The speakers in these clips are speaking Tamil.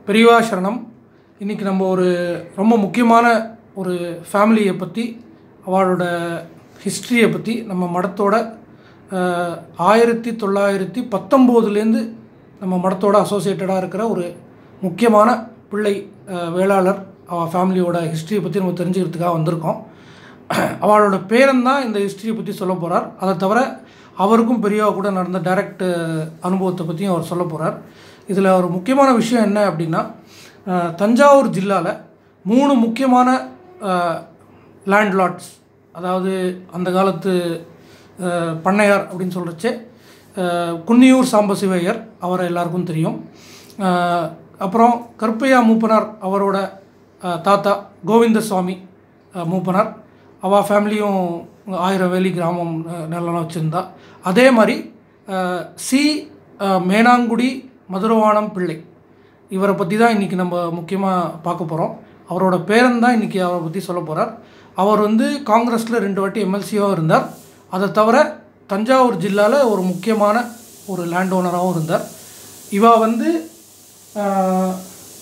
பெரியவா சரணம் இன்றைக்கி நம்ம ஒரு ரொம்ப முக்கியமான ஒரு ஃபேமிலியை பற்றி அவளோட ஹிஸ்ட்ரியை பற்றி நம்ம மடத்தோட அஹ், ஆயிரத்தி தொள்ளாயிரத்தி பத்தொம்போதுலேருந்து நம்ம மடத்தோட அசோசியேட்டடாக இருக்கிற ஒரு முக்கியமான பிள்ளை அஹ், வேளாளர் அவள் ஃபேமிலியோட ஹிஸ்ட்ரியை பற்றி நம்ம தெரிஞ்சுக்கிறதுக்காக வந்திருக்கோம் அவளோட பேரன் தான் இந்த ஹிஸ்ட்ரியை பற்றி சொல்ல போகிறார் அதை தவிர அவருக்கும் பெரியவா கூட நடந்த டைரக்ட் அனுபவத்தை பற்றியும் அவர் சொல்ல போகிறார் இதில் ஒரு முக்கியமான விஷயம் என்ன அப்படின்னா அஹ், தஞ்சாவூர் ஜில்லாவில் மூணு முக்கியமான லேண்ட்லாட்ஸ் அதாவது அந்த காலத்து அஹ், பண்ணையார் அப்படின்னு சொல்கிறச்சு குன்னியூர் சாம்பசிவையர் அவரை எல்லாருக்கும் தெரியும் அஹ், அப்புறம் கருப்பையா மூப்பனார் அவரோட அஹ், தாத்தா கோவிந்தசுவாமி அஹ், மூப்பனார் அவள் ஃபேமிலியும் ஆயிரம் வேலி கிராமம் அஹ், நிலம் வச்சுருந்தா அதே மாதிரி அஹ், சி அஹ், மேனாங்குடி மதுரவானம் பிள்ளை இவரை பற்றி தான் இன்றைக்கி நம்ம முக்கியமாக பார்க்க போகிறோம் அவரோட பேரன் தான் இன்றைக்கி அவரை பற்றி சொல்ல போகிறார் அவர் வந்து காங்கிரஸில் ரெண்டு வாட்டி எம்எல்சியாக இருந்தார் அதை தவிர தஞ்சாவூர் ஜில்லாவில் ஒரு முக்கியமான ஒரு லேண்ட் ஓனராகவும் இருந்தார் இவா வந்து ஆஹ்,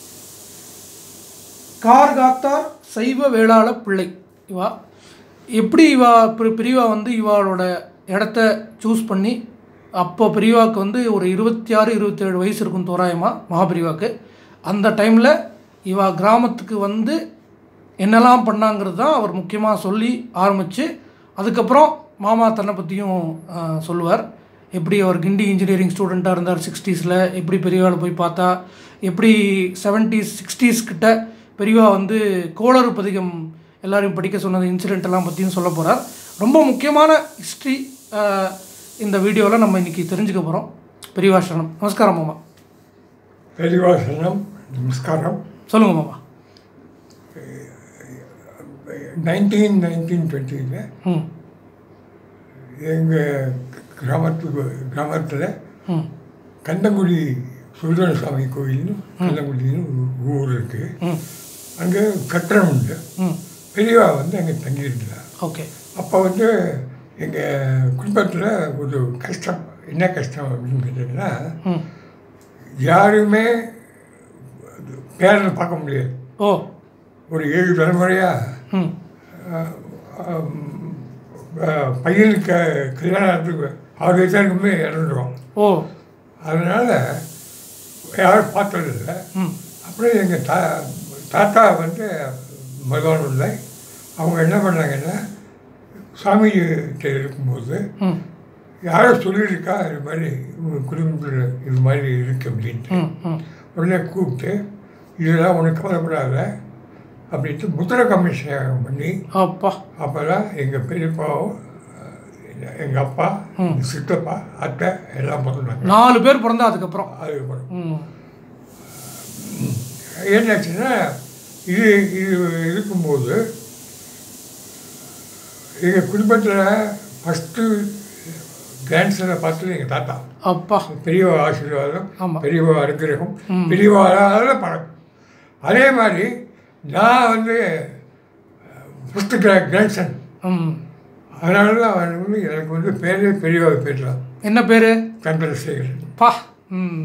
கார்காத்தார் சைவ வேளாள பிள்ளை இவா எப்படி இவா பிரி- பிரிவா வந்து இவாளோட இடத்த சூஸ் பண்ணி அப்போ பிரிவாவுக்கு வந்து ஒரு இருபத்தி ஆறு இருபத்தேழு வயசு இருக்கும் தோராயமாக மகாபிரிவாவுக்கு அந்த டைமில் இவா கிராமத்துக்கு வந்து என்னெல்லாம் பண்ணாங்கிறது தான் அவர் முக்கியமாக சொல்லி ஆரம்பித்து அதுக்கப்புறம் மாமா தன்னை பற்றியும் சொல்லுவார் எப்படி அவர் கிண்டி இன்ஜினியரிங் ஸ்டூடெண்ட்டாக இருந்தார் சிக்ஸ்டீஸில் எப்படி பெரியவாளை போய் பார்த்தா எப்படி செவன்ட்டீஸ் சிக்ஸ்டீஸ் கிட்ட பெரியவா வந்து கோளறு பதிகம் எல்லாரையும் படிக்க சொன்னது இன்சிடென்ட் எல்லாம் பற்றியும் சொல்ல போகிறார் ரொம்ப முக்கியமான ஹிஸ்ட்ரி இந்த வீடியோவில் நம்ம இன்றைக்கி தெரிஞ்சுக்க போகிறோம் பெரியவாசனம் நமஸ்காரம் மாமா பெரியவாசனம் நமஸ்காரம் சொல்லுங்கள் மாமா நைன்டீன் நைன்டீன் டுவெண்ட்டியில் ம் எங்கள் கிராமத்துக்கு கிராமத்தில் ம் கந்தங்குடி சுல்தான சுவாமி கோயில்னு கந்தங்குடின்னு ஒரு ஊர் இருக்குது ம் அங்கே கட்டணம் உண்டு ம் பெரியவா வந்து அங்கே தங்கியிருந்தா ஓகே அப்போ வந்து எங்கள் குடும்பத்தில் ஒரு கஷ்டம் என்ன கஷ்டம் அப்படின்னு கேட்டிங்கன்னா ம் யாருமே பேரனை பார்க்க முடியாது ஓ ஒரு ஏழு தலைமுறையாக ம் பையனுக்கு கல்யாணத்துக்கு ஆறு வயசாக இருக்கும்போது இறந்துடும் ஓ அதனால் யாரும் பார்த்ததில்லை ம் அப்புறம் எங்கள் தா தாத்தா வந்து மதவானில் அவங்க என்ன பண்ணாங்கன்னா சாமி கிட்ட இருக்கும்போது ம் யாரோ சொல்லியிருக்கா இது மாதிரி உங்கள் குடும்பத்தில் இது மாதிரி இருக்கு அப்படின்ட்டு ம் ம் உடனே கூப்பிட்டு இதெல்லாம் ஒன்றும் கவலைப்படாத அப்படின்ட்டு முத்திரை கமிஷன் பண்ணி அப்பா அப்போ தான் எங்கள் பெரியப்பாவும் எங்கள் அப்பா எங்க சித்தப்பா அத்தை எல்லாம் பிறந்தாங்க நாலு பேர் பிறந்தா அதுக்கப்புறம் அதுக்கப்புறம் ம் என்னாச்சுன்னா இது இது இருக்கும்போது எங்கள் குடும்பத்தில் ஃபஸ்ட்டு கேன்சரை பார்த்தது எங்கள் தாத்தா அப்பா பெரியவா ஆசீர்வாதம் ஆமா. பெரியவா அனுகிரகம் பெரியவா அதாவது பணம் அதே மாதிரி நான் வந்து ஃபஸ்ட்டு கிரா கிராண்ட்சன் ம் அதனால தான் அவன் வந்து எனக்கு வந்து பேரே பெரியவா பேர் தான் என்ன பேர் சந்திரசேகரன் பா ம்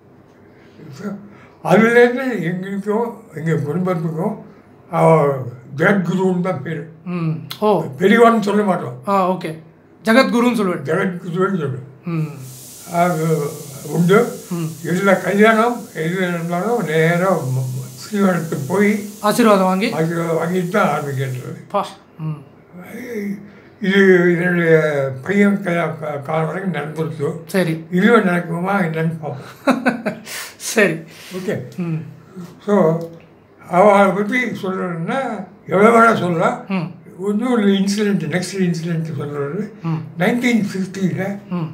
அதுலேருந்து எங்களுக்கும் எங்கள் குடும்பத்துக்கும் ஜெகத்குருன்னு தான் பேர் ம் ஓ பெரியவான்னு சொல்ல மாட்டோம் ஆ ஓகே ஜெகத்குருன்னு சொல்லுவேன் ஜெகத்குருன்னு சொல்லுவோம் ம் அது உண்டு எல்லா கல்யாணம் எது இருந்தாலும் நேராக ஸ்ரீவனத்துக்கு போய் ஆசீர்வாதம் வாங்கி ஆசீர்வாதம் வாங்கிட்டு தான் ஆரம்பிக்கின்றது பா ம் இது என்னுடைய பையன் கல்யாண கா- காலம் வரைக்கும் நடந்துருச்சு சரி இதுவும் நடக்குமா என்னன்னு பார்ப்போம் சரி ஓகே ம் ஸோ அவளை பற்றி சொல்கிறதுன்னா எவ்வளோ வேணால் சொல்லலாம் ம் இன்னொரு இன்சிடெண்ட் நெக்ஸ்ட் இன்சிடெண்ட் சொல்கிறது ம் நைன்டீன் ஃபிஃப்டியில் ம்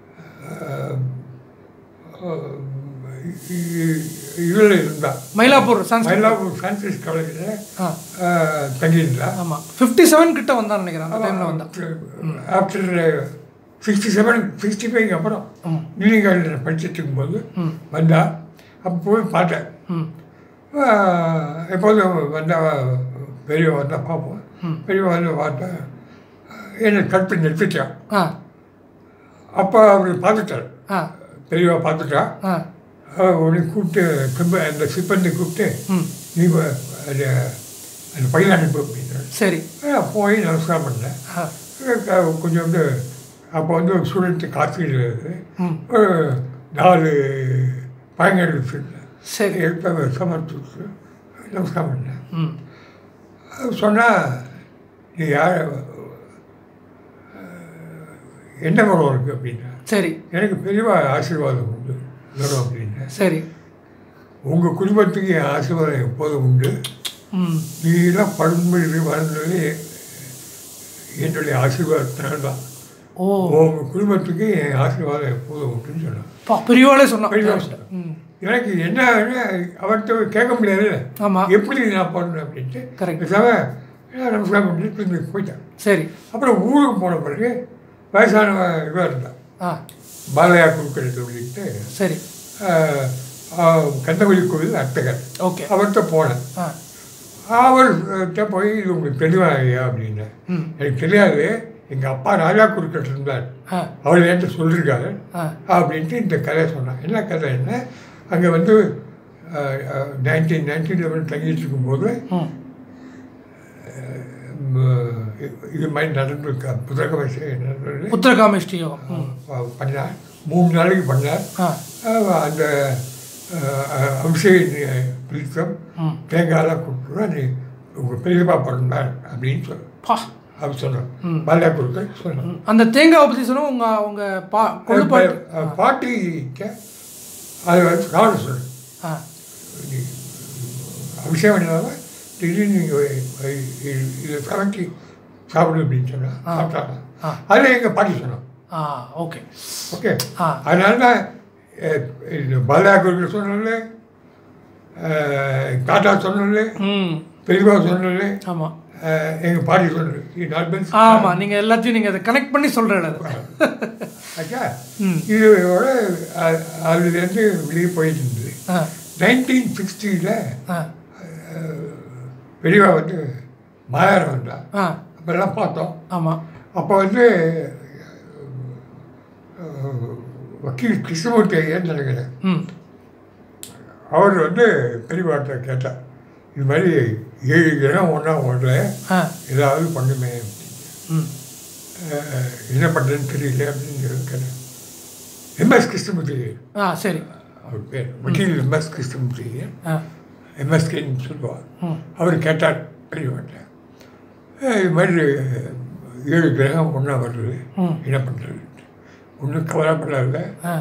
இதில் இருந்தா மயிலாப்பூர் சான்ஸ் மயிலாப்பூர் ஃப்ரான்சிஸ் காலேஜில் ஆ தங்கியிருந்தா ஆமாம் ஃபிஃப்டி செவன் கிட்ட வந்தான் நினைக்கிறேன் அந்த டைமில் வந்தான் after sixty seven sixty five அப்புறம் ம். இன்ஜினியரிங் காலேஜில் படிச்சுட்டு இருக்கும்போது ம் வந்தா அப்போ போய் பார்த்தேன் ம் ஆஹ் எப்போதும் வந்தா பெரியவன் வந்தால் பார்ப்போம் பெரியவன் வந்து பார்த்தா என்னை கட் பண்ணி நிறுத்திட்டான் ஆ அப்போ அவர் பார்த்துட்டார் ஆ பெரியவா பார்த்துட்டா ஆ உடனே கூப்பிட்டு சிப்ப அந்த சிப்பந்தி கூப்பிட்டு ம் நீ வ- அது அந்த பையன் அனுப்பு அப்படின்னாரு சரி நான் போய் நமஸ்காரம் பண்ணேன் ஆ க- கொஞ்சம் வந்து அப்போ வந்து ஒரு ஸ்டூடெண்ட் காத்திரியில் ம் ஒரு நாலு பழங்கள் வச்சுருந்தேன் சரி எடுத்து சமர்ப்பிச்சு நமஸ்காரம் பண்ணேன் ம் அது சொன்னால் நீ யார் என்ன குணம் இருக்குது அப்படின்னா சரி எனக்கு பெரியவா ஆசீர்வாதம் உண்டு வரும் அப்படின்னு சரி உங்கள் குடும்பத்துக்கு என் ஆசீர்வாதம் எப்போதும் உண்டு ம் நீலாம் பண்பு வளர்ந்தது என்னுடைய ஆசீர்வாதத்தினால்தான் ஓ உங்கள் குடும்பத்துக்கு என் ஆசீர்வாதம் எப்போதும் உண்டுன்னு சொன்னான் பா பெரியவாளே சொன்னான் பெரியவா சொன்னான். ம் எனக்கு என்ன அவர்கிட்ட கேட்க முடியாது ஆமாம் எப்படி நான் பண்ணணும் அப்படின்ட்டு Correct. பேசாம நான் நமஸ்காரம் பண்ணிட்டு திரும்பி போயிட்டேன் சரி அப்புறம் ஊருக்கு போன பிறகு வயசானவ இவா இருந்தான் ஆ பாலையா குழுக்கள் சொல்லிட்டு சரி கந்தவெளி கோவில் அர்த்தகர் ஓகே அவர்கிட்ட போனேன் ஆ அவர்கிட்ட போய் இது உங்களுக்கு தெளிவாக ஐயா அப்படின்னேன் ம் எனக்கு தெரியாது எங்கள் அப்பா ராஜா குருக்கள் இருந்தார் ஆ அவர் என்கிட்ட சொல்லியிருக்காரு ஆ அப்படின்ட்டு இந்த கதை சொன்னான் என்ன கதை என்ன அங்கே வந்து நைன்டீன் நைன்டீன் லெவன் தங்கிட்டு இருக்கும்போது ம் ம், இது மாதிரி நடந்திருக்கா புத்தக விஷயம் நடந்தது உத்தரகாமேஷ்டி யோகம் ம் பண்ணார் மூணு நாளைக்கு பண்ணார் ஆ அஹ் அந்த அஹ், அபிஷேக பிடித்தம் ம் தேங்காயெல்லாம் கொடுத்துருவா நீ உங்கள் பெரியப்பா பண்ணார் அப்படின்னு சொல் பா அப்படி சொன்னான் ம். பாலியா குருக்கள் சொன்னான் ம். அந்த தேங்காய் பற்றி சொன்ன உங்கள் உங்கள் பா கொள்ளு பாட்டு அஹ் பாட்டிக்கு அது வந்து கவனம் சொல்லு ஆ நீ அபிஷேகம் இல்லாமல் திடீர்னு நீங்கள் இதை சமைச்சி சாப்பிடு அப்படின்னு சொன்னா ஆ. சாப்பிட்டாங்க ஆ. அதில் எங்கள் பாட்டி சொன்னோம் ஆ ஓகே ஓகே ஆ அதனால தான் பாலாக்குருக்கு சொன்னல தாத்தா சொன்னல ம் பெரியப்பா சொன்னல ஆமாம் எங்கள் பாட்டி சொன்னது நாட் ஆமாம் நீங்கள் எல்லாத்தையும் நீங்கள் அதை கனெக்ட் பண்ணி சொல்கிற அது ஆச்சா ம் இதோட அ- அதுலேருந்து வெளியே போயிட்டு இருந்தது ஆ நைன்டீன் சிக்ஸ்டியில் ஆ பெரியவா வந்து மாயாரம் வந்தா ஆ அப்போல்லாம் பார்த்தோம் ஆமாம் அப்போ வந்து அஹ், வக்கீல் கிருஷ்ணமூர்த்தி ஐயன்னு நினைக்கிறேன் ம் அவர் வந்து பெரியவாட்ட கேட்டார் இது மாதிரி ஏழு கிரகம் ஒன்றா ஓடல ஆ ஏதாவது பண்ணுமே ம் அஹ், என்ன பண்ணுறதுன்னு தெரியல அப்படின்னு சொல்லி கேட்டேன் எம்எஸ் கிருஷ்ணமூர்த்தி ஐயர் ஆ சரி அவர் பேர் வக்கீல் எம்எஸ் கிருஷ்ணமூர்த்தி ஐயர் ஆ எம்எஸ்கேன்னு சொல்லுவார் ம் அவர் கேட்டார் பெரியவாட்ட "அஹ், இது மாதிரி ஏழு கிரகம் ஒன்றா வருது ம் என்ன பண்ணுறது ஒன்றும் கவலைப்படாத ஆ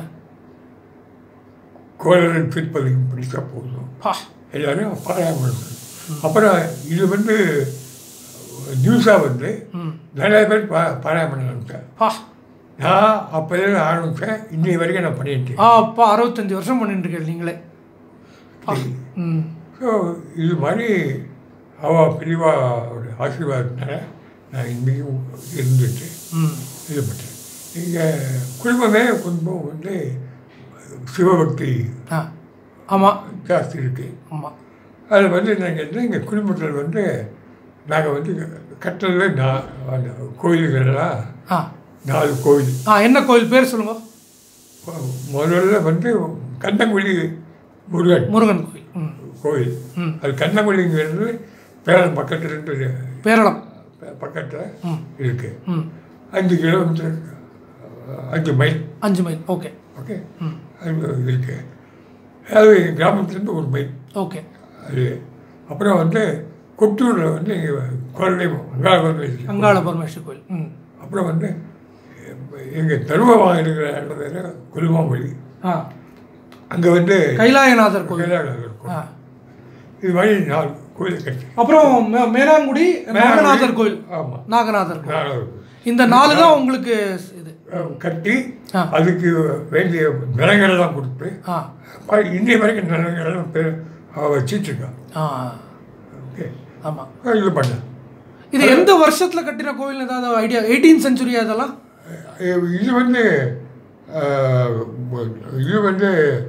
கோளரன் திருப்பதியும் பிடிச்சா போதும் பா எல்லாரும் பாராயணம் பண்ணணும் அப்புறம் இது வந்து நியூஸாக வந்து ம் நிறைய பேர் பா பாராயணம் பண்ண ஆரம்பித்தேன் பா நான் அப்போதே ஆரம்பித்தேன் இன்னை வரைக்கும் நான் பண்ணிட்டு ஆ அப்பா அறுபத்தஞ்சு வருஷம் பண்ணிட்டு இருக்கீங்க நீங்களே பா ம் ஸோ இது மாதிரி அவள் பெரியவாவோட ஆசீர்வாதத்தினால நான் இன்றைக்கும் இருந்துட்டு ம் இது பண்ணுறேன் எங்கள் குடும்பமே குடும்பம் வந்து சிவபக்தி ஆ ஆமாம் ஜாஸ்தி இருக்குது ஆமாம் அது வந்து நாங்கள் என்ன எங்கள் குடும்பத்தில் வந்து நாங்கள் வந்து கட்டுறதுல நான் அந்த கோயில்கள்லாம் ஆ நாலு கோயில் ஆ என்ன கோயில் பேர் சொல்லுங்க முதல்ல வந்து கந்தங்குழி முருகன் முருகன் கோயில் ம் கோயில் ம் அது கந்தங்குழிங்கிறது பேரன் பக்கத்துல இருந்து பேரளம் பக்கத்தில் ம் இருக்குது ம் அஞ்சு கிலோமீட்டர் அஞ்சு மைல் அஞ்சு மைல் ஓகே ஓகே ம் அது இருக்கு அது கிராமத்துலேருந்து ஒரு மைல் ஓகே அது அப்புறம் வந்து கொட்டூரில் வந்து குழந்தையும் அங்காள அங்காள பரமேஸ்வரி கோயில் ம் அப்புறம் வந்து எங்கள் தருவமாக இருக்கிற இடம் வேறு குருமாமொழி ஆ அங்கே வந்து கைலாயநாதர் கோயில் கைலாயநாதர் இருக்கும் ஆ இது மாதிரி நாலு கோயில் கட்டி அப்புறம் மே- மேலாங்குடி நாகநாதர் கோயில் ஆமாம் நாகநாதர் கோயில் இந்த நாலு தான் உங்களுக்கு இது கட்டி ஆ. அதுக்கு வேண்டிய நிலங்கள்லாம் கொடுத்து ஆ ப- இன்னை வரைக்கும் நிலங்கள்லாம் பேர் வச்சிட்ருக்கான் ஆ ஓகே ஆமாம் இது பண்ணேன் இது எந்த வருஷத்தில் கட்டின கோயில் ஏதாவது ஐடியா எயிட்டீன் செஞ்சுரி அதெல்லாம் அஹ் இது வந்து அஹ், இது வந்து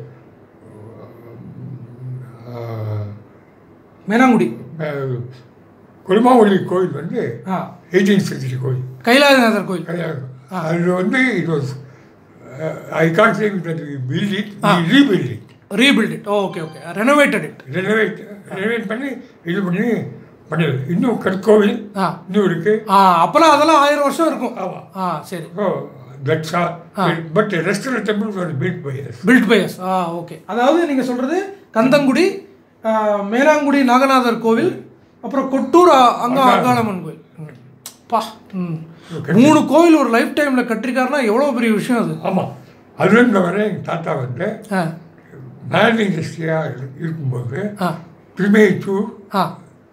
அஹ், மேனாங்குடி அஹ், குருமாவளி கோயில் வந்து ஆ எயிட்டீன் செஞ்சுரி கோயில் கைலாயநாதர் கோயில் கிடையாது அது வந்து it was I can say that built it rebuilt it rebuilt it okay okay renovated it renovate renovate பண்ணி இது பண்ணி பண்ணது இன்னும் கற்கோவில் ஆ இன்னும் இருக்கு ஆ அப்போல்லாம் அதெல்லாம் ஆயிரம் வருஷம் இருக்கும் ஆமாம் ஆ சரி so that's all but rest of temples are built by yes built by us ah okay அதாவது நீங்கள் சொல்கிறது கந்தங்குடி ஆ, மேலாங்குடி நாகநாதர் கோவில் அப்புறம் கொட்டூர் அ- அங்க அங்காளம்மன் கோவில் ம். பா ம் மூணு கோவில் ஒரு லைஃப் டைமில் கட்டிருக்காருன்னா எவ்வளோ பெரிய விஷயம் அது ஆமாம் அதுவும் தவிர எங்கள் தாத்தா வந்து ஆ மேனேஜிங் இண்டஸ்ட்ரியாக இருக்கும்போது ஆ திருமேச்சூர் ஆ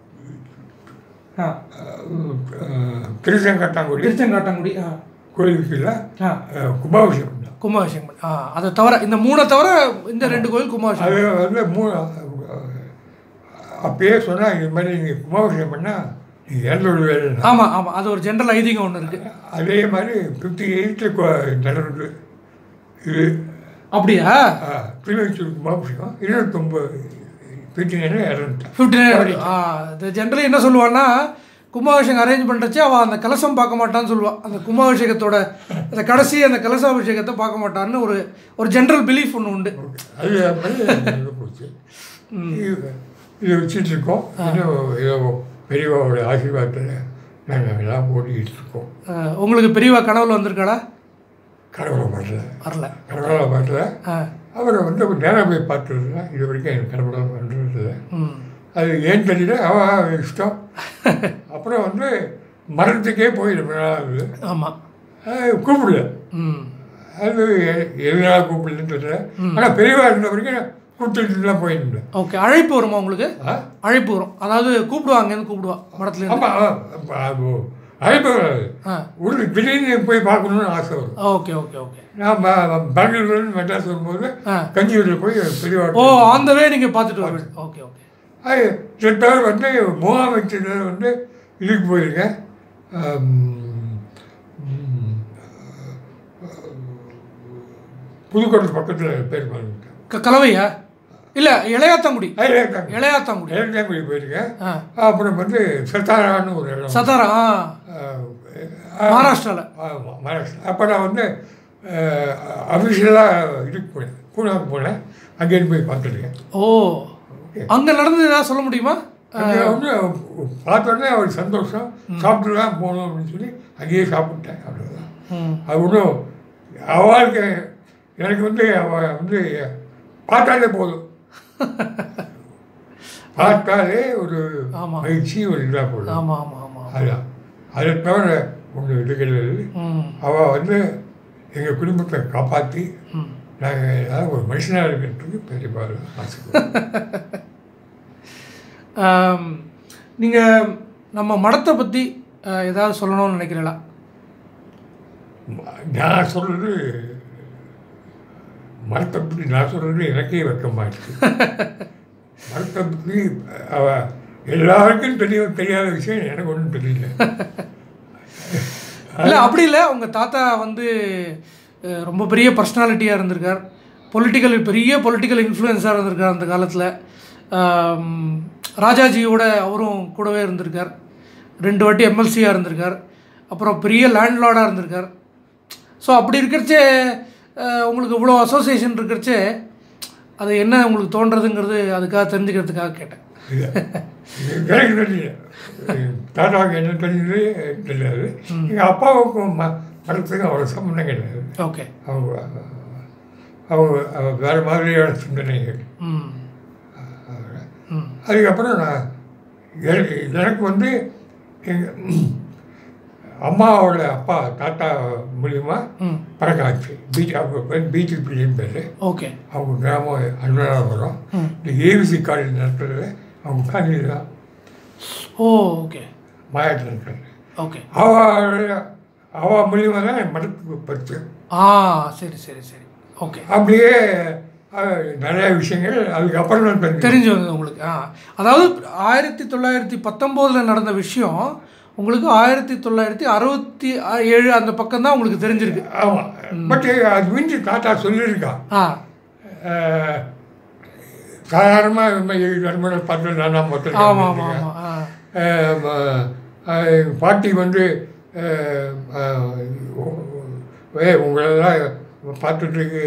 ஆ திருச்செங்காட்டாங்குடி திருச்செங்காட்டங்குடி ஆ கோயிலுக்குள்ள ஆ கும்பாபிஷேகம் தான் கும்பாபிஷேகம் பண்ணி- ஆ அதை தவிர இந்த மூணை தவிர இந்த ரெண்டு கோயில் கும்பாபிஷேகம் அது வந்து மூணு அப்பயே சொன்னால் இது மாதிரி நீங்கள் கும்பாபிஷேகம் பண்ணால் நீங்கள் இறந்து விடுவேன் ஆமாம் ஆமாம் அது ஒரு ஜென்ரல் ஐதீகம் ஒன்று இருக்குது அதே மாதிரி ஃபிஃப்டி எயிட்டில் நடந்தது இது அப்படியா திருவெச்சூர் கும்பாபிஷேகம் இருபத்தொம்பது ஃபிஃப்டி நைனில் இறந்துட்டேன் ஃபிஃப்டி நைன் ஆ இது ஜென்ரலி என்ன சொல்லுவான்னா கும்பாபிஷேகம் அரேஞ்ச் பண்ணுறச்சு அவள் அந்த கலசம் பார்க்க மாட்டான்னு சொல்லுவாள் அந்த கும்பாபிஷேகத்தோட அந்த கடைசி அந்த கலசாபிஷேகத்தை பார்க்க மாட்டான்னு ஒரு ஒரு ஜென்ரல் பிலீஃப் ஒன்று உண்டு அது மாதிரி நடந்து போச்சு இது இதை வச்சுட்டு இருக்கோம் இன்னும் ஏதோ பெரியவாவோட ஆசீர்வாதத்தில் நாங்கள் எல்லாம் ஓடிக்கிட்டு இருக்கோம் அஹ், உங்களுக்கு பெரியவா கனவுல வந்திருக்காளா கடவுளை வரல வரல கடவுளை வரல ஆ அவரை வந்து ஒரு நேரம் போய் பார்த்ததுல இது வரைக்கும் எனக்கு கடவுளை வந்துருந்தது ம் அது ஏன் தெரியல அவன் இஷ்டம் அப்புறம் வந்து மரணத்துக்கே போய் ரொம்ப நாள் ஆகுது ஆமாம் அது கூப்பிடல ம் அது எ- எதனால கூப்பிடலன்னு தெரியல ஆனால் பெரியவா இருந்த வரைக்கும் கூப்பிட்டுட்டு தான் போயிருந்தேன் ஓகே அழைப்பு வருமா உங்களுக்கு ஆ அழைப்பு வரும் அதாவது கூப்பிடுவாங்கன்னு கூப்பிடுவா மடத்துலேருந்து ஆமாம் அது அழைப்பு வராது ஆ ஒரு திடீர்னு போய் பார்க்கணும்னு ஆசை வரும் ஓகே ஓகே ஓகே நான் ப- பெங்களூர்லேருந்து மெட்ராஸ் வரும்போது ஆ கஞ்சியூரில் போய் பெரியவா ஓ ஆன் த வே நீங்கள் பார்த்துட்டு வருவீங்க ஓகே ஓகே அது சில பேர் வந்து முகாமைச்சர் வந்து இதுக்கு போயிருக்கேன் ஆம், ம், புதுக்கோட்டை பக்கத்தில் பேர் பண்ணிட்டேன் க கலவையா இல்லை இளையாத்தங்குடி ஏற்காங்க இளையாத்தங்குடி ஏற்காங்குடி போயிருக்கேன் ஆ அப்புறம் வந்து சத்தாரான்னு ஒரு இடம் சதாரா ஆ ஆ, மகாராஷ்டிராவில் ஆமாம் மகாராஷ்டிரா அப்போ நான் வந்து அஃபிஷியலாக இதுக்கு போனேன் பூனாவுக்கு போனேன் அங்கேருந்து போய் பார்த்துருக்கேன் ஓ அங்கே நடந்தது ஏதாவது சொல்ல முடியுமா அங்கே வந்து பார்த்த உடனே அவர் சந்தோஷம் சாப்பிட்டு தான் போகணும் அப்படின்னு சொல்லி அங்கேயே சாப்பிட்டேன் அவ்வளோதான் ம் அது ஒன்றும் அவளுக்கு எனக்கு வந்து அவ வந்து பார்த்தாலே போதும் பார்த்தாலே ஒரு ஆமா. மகிழ்ச்சி ஒரு இதாக போதும் ஆமாம் ஆமாம் ஆமாம் அதுதான் அதை தவிர ஒன்று இது கிடையாது ம் அவள் வந்து எங்கள் குடும்பத்தை காப்பாற்றி ம் நாங்கள் ஏதாவது ஒரு மனுஷனாக இருக்கிறதுக்கு பெரிய ஆசைப்படுவோம் நீங்கள் நம்ம மடத்தை பற்றி ஏதாவது சொல்லணும்னு நினைக்கிறீங்களா நான் சொல்கிறது மரத்தை பற்றி நான் சொல்கிறது எனக்கே வெக்கமாக இருக்கு மரத்தை பற்றி அவ எல்லாருக்கும் தெரிய தெரியாத விஷயம் எனக்கு ஒன்றும் தெரியல இல்லை அப்படி இல்லை உங்கள் தாத்தா வந்து அஹ், ரொம்ப பெரிய பர்சனாலிட்டியாக இருந்திருக்கார் பொலிட்டிக்கல் பெரிய பொலிட்டிக்கல் இன்ஃப்ளூயன்ஸாக இருந்திருக்கார் அந்த காலத்தில் ராஜாஜியோட அவரும் கூடவே இருந்திருக்கார் ரெண்டு வாட்டி எம்எல்சியாக இருந்திருக்கார் அப்புறம் பெரிய லேண்ட்லார்டாக இருந்திருக்கார் ஸோ அப்படி இருக்கிறச்சே அஹ், உங்களுக்கு இவ்வளோ அசோசியேஷன் இருக்கிறச்சே அது என்ன உங்களுக்கு தோன்றதுங்கிறது அதுக்காக தெரிஞ்சுக்கிறதுக்காக கேட்டேன் இது எனக்கு தெரியல தாத்தாவுக்கு என்ன தெரியுது தெரியாது எங்கள் அப்பாவுக்கும் ம மரத்துக்கும் அவ்வளோ சம்மந்தம் கிடையாது ஓகே அவங்க அவங்க அவங்க வேறு மாதிரியான சிந்தனைகள் ம் ம் அதுக்கப்புறம் நான் எனக்கு எனக்கு வந்து எங்கள் அம்மாவோட அப்பா தாத்தா மூலியமா ம் பறக்காச்சு பீச் அவங்க பேர் பீச்சு பிள்ளைன்னு பேர் ஓகே அவங்க கிராமம் அனுராபுரம் ம் இந்த ஏவிசி காலேஜ் நடத்துறது அவங்க காலேஜ் தான் ஓ ஓகே மாயாட்டில் இருக்கிறது ஓகே அவ அவ மூலியமாக தான் என் மடத்துக்கு பத்து ஆ சரி சரி சரி ஓகே அப்படியே அஹ், நிறைய விஷயங்கள் அதுக்கப்புறம் தான் தெரிஞ்சு தெரிஞ்சு வந்தது உங்களுக்கு ஆ அதாவது ஆயிரத்தி தொள்ளாயிரத்தி பத்தொம்போதில் நடந்த விஷயம் உங்களுக்கு ஆயிரத்தி தொள்ளாயிரத்தி அறுபத்தி ஏழு அந்த பக்கம் தான் உங்களுக்கு தெரிஞ்சிருக்கு ஆமாம் பட் அது மிஞ்சி தாத்தா சொல்லியிருக்கான் ஆ அஹ், சாதாரணமாக இந்த மாதிரி ஏழு நண்பர்கள் பார்த்து நான் தான் மொத்தம் ஆமாம் ஆமாம் ஆமாம் ஆ அஹ், ம- அஹ், பாட்டி வந்து அஹ், அஹ், ஏ உங்களெல்லாம் பார்த்துட்டு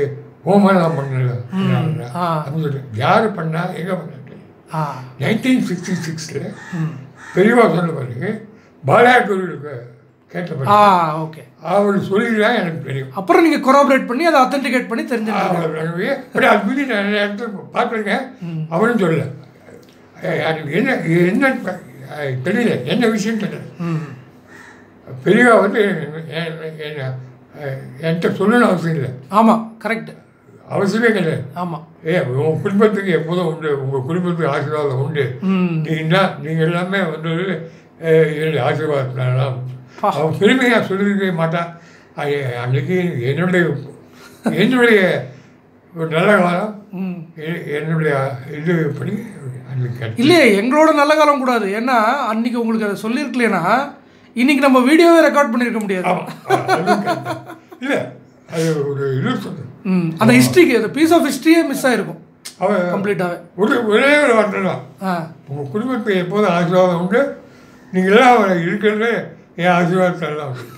ஹோமெல்லாம் பண்ணல ஆ. அப்படின்னு சொல்லி யார் பண்ணா எங்கே பண்ணாங்க ஆ நைன்டீன் சிக்ஸ்டி சிக்ஸில் ம் பெரியவா சொன்ன பிறகு பாலா கோவிலுக்கு கேட்ட பிறகு ஆ ஓகே அவர் சொல்லிதான் எனக்கு தெரியும் அப்புறம் நீங்கள் கொராபரேட் பண்ணி அதை அத்தன்டிகேட் பண்ணி தெரிஞ்சுருக்கீங்க அவர் அப்படி அது பற்றி நான் நிறைய இடத்துல பார்த்துருக்கேன் அவரும் சொல்லல அஹ் அது என்ன என்ன தெரியல என்ன விஷயம் தெரியல ம் பெரியவா வந்து என்ன- என்ன அஹ் என்கிட்ட சொல்லணும்னு அவசியம் இல்லை ஆமாம் கரெக்ட் அவசியமே கிடையாது ஆமாம் ஏ உங்கள் குடும்பத்துக்கு எப்போதும் உண்டு உங்கள் குடும்பத்துக்கு ஆசீர்வாதம் உண்டு ம் நீங்கள் நீங்கள் எல்லாமே வந்து அஹ், என்னுடைய ஆசீர்வாதம் பா. அவன் பெருமையாக சொல்லியிருக்கவே மாட்டான் அது அன்னைக்கு என்னுடைய என்னுடைய ஒரு நல்ல காலம் ம் எ- என்னுடைய இது படி அன்னைக்கு கிடைச்சது. இல்லையே எங்களோட நல்ல காலம் கூடாது ஏன்னா அன்னைக்கு உங்களுக்கு அதை சொல்லியிருக்கலைன்னா இன்னைக்கு நம்ம வீடியோவே ரெக்கார்ட் பண்ணியிருக்க முடியாது ஆமாம் அதுவும் correct தான். இல்லை அது ஒரு இது சொல்லுது ம் அந்த ஹிஸ்ட்ரிக்கு அந்த பீஸ் ஆஃப் ஹிஸ்ட்ரியே மிஸ் ஆயிருக்கும் அவன் கம்ப்ளீட்டாகவே ஒரு ஒரே ஒரு வார்த்தை தான் ஆ உங்கள் குடும்பத்துக்கு எப்போதும் ஆசீர்வாதம் உண்டு நீங்கள் எல்லாம் இருக்கிறது என் ஆசீர்வாதத்தால் தான் உண்டு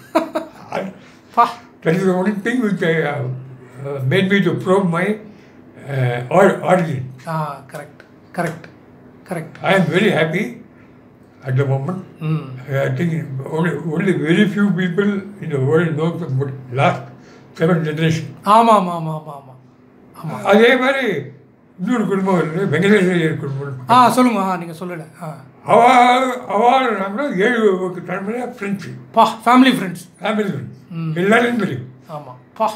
பா That is the only thing which I, uh, uh, made me to probe my uh, or- origin. ஆ correct correct correct I am very happy at the moment. ம் I think only, only very few people in the world know the last seven generation. ஆமாம் ஆமாம் ஆமாம் ஆமாம் ஆமாம் ஆமாம் அதே மாதிரி இன்னொரு குடும்பம் இருக்குது வெங்கடேஸ்வரர் குடும்பம் ஆ சொல்லுங்க ஆ நீங்கள் சொல்லுங்க ஆ அவள் அவள் நாங்கள் ஏழு தலைமுறையாக ஃப்ரெண்ட்ஸு பா ஃபேமிலி ஃப்ரெண்ட்ஸ் ஃபேமிலி ஃப்ரெண்ட்ஸ் எல்லாரையும் தெரியும் ஆமாம் பா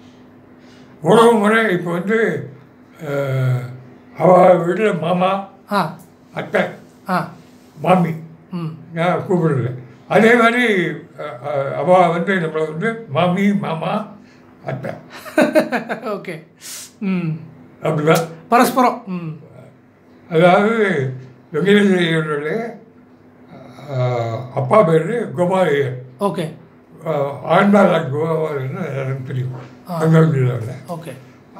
உறவு முறை இப்போ வந்து அஹ், அவள் வீட்டில் மாமா ஆ அத்தை ஆ மாமி ம் நான் கூப்பிடுறது அதே மாதிரி அஹ், அஹ், அவ வந்து நம்மளை வந்து மாமி மாமா அத்தை ஓகே ம் அப்படிதான் பரஸ்பரம் ம் அதாவது வெங்கடேஸ்வரருடைய அஹ், அப்பா பேர் கோபாலையர் ஓகே ஆண்டாள் கோபாலன்னு எனக்கு தெரியும் தஞ்சாவூர் ஜில்லாவில் ஓகே